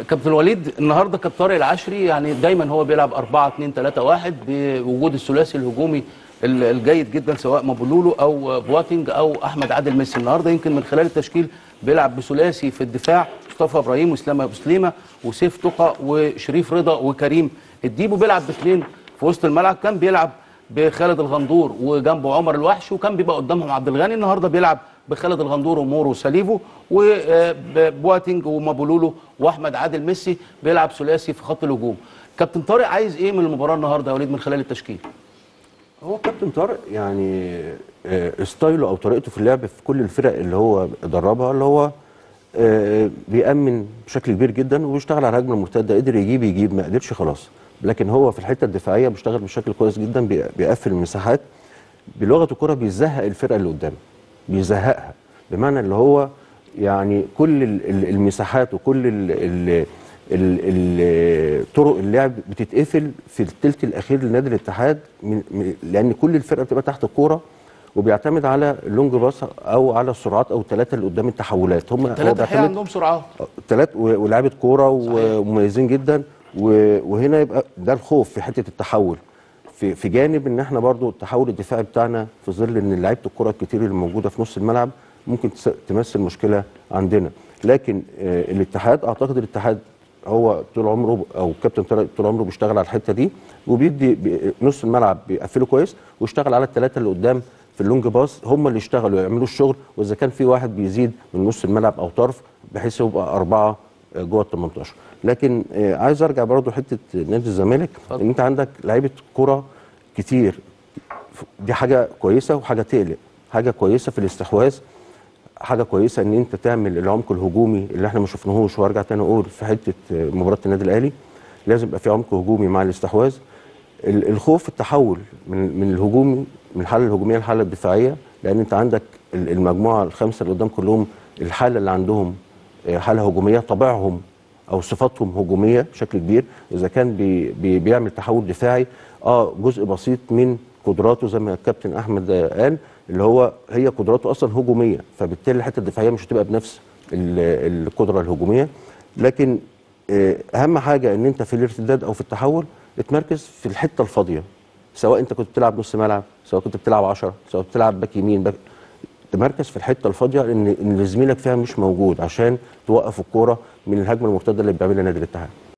كابتن وليد النهارده كابتن طارق العشري يعني دايما هو بيلعب 4 2 3 1 بوجود الثلاثي الهجومي ال- الجيد جدا سواء مابولولو او بواتينج او احمد عادل ميسي النهارده يمكن من خلال التشكيل بيلعب بثلاثي في الدفاع مصطفى ابراهيم واسلام ابو سليمه وسيف تقى وشريف رضا وكريم الديبو بيلعب باثنين في وسط الملعب كان بيلعب بخالد الغندور وجنبه عمر الوحش وكان بيبقى قدامهم عبد الغني النهارده بيلعب بخالد الغندور ومورو وساليفو وبواتينج ومابولولو واحمد عادل ميسي بيلعب ثلاثي في خط الهجوم كابتن طارق عايز ايه من المباراه النهارده يا وليد من خلال التشكيل هو كابتن طارق يعني آه، ستايله او طريقته في اللعب في كل الفرق اللي هو دربها اللي هو آه، بيأمن بشكل كبير جدا وبيشتغل على الهجمه المرتده قدر يجيب يجيب ما قدرش خلاص لكن هو في الحته الدفاعيه بيشتغل بشكل كويس جدا بي- بيقفل المساحات بلغه الكره بيزهق الفرقه اللي قدامه بيزهقها بمعنى اللي هو يعني كل ال- ال- المساحات وكل ال ال ال ال طرق اللعب بتتقفل في الثلث الاخير لنادي الاتحاد من من- لان كل الفرقه بتبقى تحت الكوره وبيعتمد على اللونج باص او على السرعات او الثلاثه اللي قدام التحولات هم هو ثلاثه الحقيقه بيعتمد عندهم سرعه ثلاث ولاعيبه كوره ومميزين جدا و- وهنا يبقى ده الخوف في حته التحول في في جانب ان احنا برضو التحول الدفاعي بتاعنا في ظل ان لعيبه الكره الكتير اللي موجوده في نص الملعب ممكن تس- تمثل مشكله عندنا لكن آه، الاتحاد اعتقد الاتحاد هو طول عمره او كابتن طارق طول عمره بيشتغل على الحته دي وبيدي بي- نص الملعب بيقفله كويس ويشتغل على الثلاثه اللي قدام في اللونج باص هم اللي يشتغلوا يعملوا الشغل واذا كان في واحد بيزيد من نص الملعب او طرف بحيث يبقى اربعه آه، جوه ال 18 لكن آه، عايز ارجع برضو حته نادي الزمالك ان انت عندك لعيبه كره كتير دي حاجه كويسه وحاجه تقلق حاجه كويسه في الاستحواذ حاجه كويسه ان انت تعمل العمق الهجومي اللي احنا ما شفناهوش وارجع تاني اقول في حته آه، مباراه النادي الاهلي لازم يبقى في عمق هجومي مع الاستحواذ ال- الخوف التحول من من الهجومي من الحاله الهجوميه للحاله الدفاعيه لان انت عندك ال- المجموعه الخمسه اللي قدام كلهم الحاله اللي عندهم آه، حاله هجوميه طبيعهم او صفاتهم هجوميه بشكل كبير اذا كان بي بي بيعمل تحول دفاعي اه جزء بسيط من قدراته زي ما الكابتن احمد آه، قال اللي هو هي قدراته اصلا هجوميه فبالتالي الحته الدفاعيه مش هتبقى بنفس ال- القدره الهجوميه لكن آه، اهم حاجه ان انت في الارتداد او في التحول اتمركز في الحته الفاضيه سواء انت كنت بتلعب نص ملعب سواء كنت بتلعب 10 سواء بتلعب باك يمين باك تمركز في الحته الفاضيه ان ان اللي زميلك فيها مش موجود عشان توقف الكوره من الهجمه المرتده اللي بيعملها نادي الاتحاد